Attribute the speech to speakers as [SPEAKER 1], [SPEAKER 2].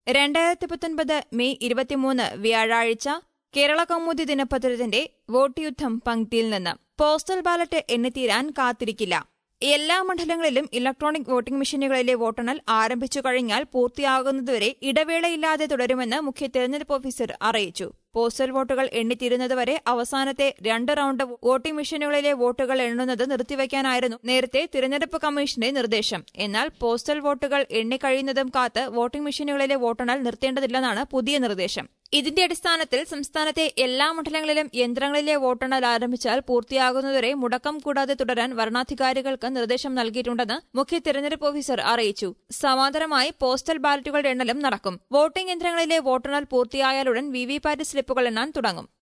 [SPEAKER 1] രണ്ടായിരത്തി പത്തൊൻപത് മെയ് ഇരുപത്തിമൂന്ന് വ്യാഴാഴ്ച കേരള കൗമുദി ദിനപത്രത്തിന്റെ വോട്ട് യുദ്ധം പങ്ക്തിയിൽ നിന്ന് പോസ്റ്റൽ ബാലറ്റ് എണ്ണിത്തീരാൻ കാത്തിരിക്കില്ല എല്ലാ മണ്ഡലങ്ങളിലും ഇലക്ട്രോണിക് വോട്ടിംഗ് മെഷീനുകളിലെ വോട്ടെണ്ണൽ ആരംഭിച്ചു കഴിഞ്ഞാൽ പൂർത്തിയാകുന്നതുവരെ ഇടവേളയില്ലാതെ തുടരുമെന്ന് മുഖ്യ തെരഞ്ഞെടുപ്പ് ഓഫീസർ അറിയിച്ചു പോസ്റ്റൽ വോട്ടുകൾ എണ്ണിത്തീരുന്നതുവരെ അവസാനത്തെ രണ്ട് റൌണ്ട് വോട്ടിംഗ് മെഷീനുകളിലെ വോട്ടുകൾ എണ്ണുന്നത് നിർത്തിവെക്കാനായിരുന്നു നേരത്തെ തിരഞ്ഞെടുപ്പ് കമ്മീഷന്റെ നിർദ്ദേശം എന്നാൽ പോസ്റ്റൽ വോട്ടുകൾ എണ്ണിക്കഴിയുന്നതും കാത്ത് വോട്ടിംഗ് മെഷീനുകളിലെ വോട്ടെണ്ണൽ നിർത്തേണ്ടതില്ലെന്നാണ് പുതിയ നിർദ്ദേശം ഇതിന്റെ അടിസ്ഥാനത്തിൽ സംസ്ഥാനത്തെ എല്ലാ മണ്ഡലങ്ങളിലും യന്ത്രങ്ങളിലെ വോട്ടെണ്ണൽ ആരംഭിച്ചാൽ പൂർത്തിയാകുന്നതുവരെ മുടക്കം കൂടാതെ തുടരാൻ വരണാധികാരികൾക്ക് നിർദ്ദേശം നൽകിയിട്ടുണ്ടെന്ന് മുഖ്യ തെരഞ്ഞെടുപ്പ് ഓഫീസർ അറിയിച്ചു സമാന്തരമായി പോസ്റ്റൽ ബാലറ്റുകളുടെ എണ്ണലും നടക്കും വോട്ടിംഗ് യന്ത്രങ്ങളിലെ വോട്ടെണ്ണൽ പൂർത്തിയായാലുടൻ വിവിപാറ്റ് സ്ലിപ്പുകൾ എണ്ണാൻ തുടങ്ങും